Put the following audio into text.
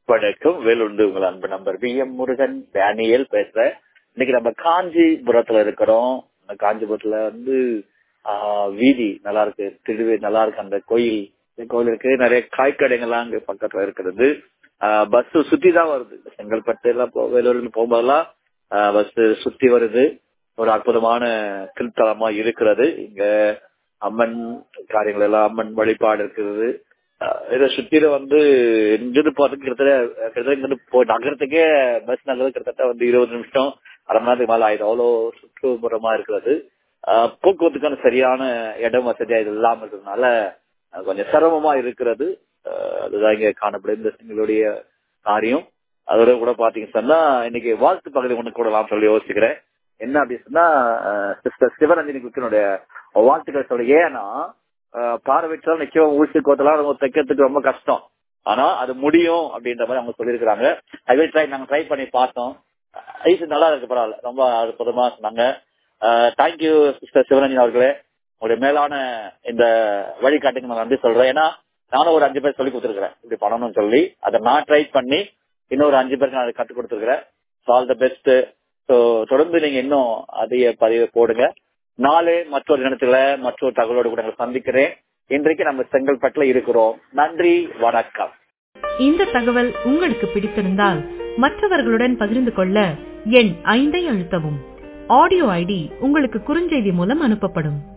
வணக்கம் வேலுண்டு உங்கள் அன்பு number P M Murugan Daniel பேசுறேன் இன்னைக்கு நம்ம காஞ்சிபுரத்துல இருக்கிறோம் அந்த காஞ்சிபுரத்துல வந்து ஆஹ், வீதி நல்லா இருக்கு திருவே நல்லா இருக்கு அந்த கோயில் இந்த கோயில் இருக்கு நிறைய காய்கடைகள்லாம் அங்க பக்கத்துல இருக்கிறது பஸ் சுத்தி தான் வருது செங்கல்பட்டு எல்லாம் போ வேலூர்ல போகும்போதெல்லாம் பஸ் சுத்தி வருது ஒரு அற்புதமான திருத்தலமா இருக்கிறது இங்க அம்மன் காரியங்கள் எல்லாம் அம்மன் வழிபாடு இருக்கிறது அஹ் இதை சுத்தில வந்து இங்கிருந்து போறதுக்கு கிட்டத்தட்ட கிட்டத்தட்ட இங்கிருந்து போ நகரத்துக்கே பஸ் நகரம் கிட்டத்தட்ட வந்து இருபது நிமிஷம் அரை மணி நேரத்துக்கு மேல ஆயிடும் அவ்வளோ சுற்றுப்புறமா இருக்கிறது அஹ் போக்குவரத்துக்கான சரியான இடம் வசதியா இது இல்லாம இருக்கிறதுனால அஹ் கொஞ்சம் சிரமமா இருக்கிறது அஹ் அதுதான் இங்க காணப்படுது இந்த எங்களுடைய காரியம் அதோட கூட பாத்தீங்க சொன்னா இன்னைக்கு வாழ்த்து பகுதி ஒண்ணு கூடலாம் சொல்லி யோசிக்கிறேன் என்ன அப்படின்னு சொன்னா சிஸ்டர் சிவரஞ்சனி குக்கினுடைய வாழ்த்துக்கள் சொல்ல ஏன்னா அஹ் பார்வையற்றால் நிச்சயம் ஊசி கோத்தலாம் அவங்க தைக்கிறதுக்கு ரொம்ப கஷ்டம் ஆனா அது முடியும் அப்படின்ற மாதிரி அவங்க சொல்லியிருக்கிறாங்க அதே ட்ரை நாங்க ட்ரை பண்ணி பார்த்தோம் ஐஸ் நல்லா இருக்கு பரவாயில்ல ரொம்ப அற்புதமா சொன்னாங்க தேங்க்யூ சிஸ்டர் சிவரஞ்சன் அவர்களே உங்களுடைய மேலான இந்த வழிகாட்டுக்கு நான் நன்றி சொல்றேன் ஏன்னா நானும் ஒரு அஞ்சு பேர் சொல்லி கொடுத்துருக்கிறேன் இப்படி பண்ணணும்னு சொல்லி அதை நான் ட்ரை பண்ணி இன்னொரு அஞ்சு பேருக்கு நான் கற்றுக் கொடுத்துருக்கிறேன் ஆல் த பெஸ்ட் ஸோ தொடர்ந்து நீங்க இன்னும் அதிக பதிவு போடுங்க நாளை மற்றொரு இடத்துல மற்றொரு தகவலோடு கூட உங்களை சந்திக்கிறேன் இன்றைக்கு நம்ம செங்கல்பட்டுல இருக்கிறோம் நன்றி வணக்கம் இந்த தகவல் உங்களுக்கு பிடித்திருந்தால் மற்றவர்களுடன் பகிர்ந்து கொள்ள எண் ஐந்தை அழுத்தவும் ஆடியோ ஐடி உங்களுக்கு குறுஞ்செய்தி மூலம் அனுப்பப்படும்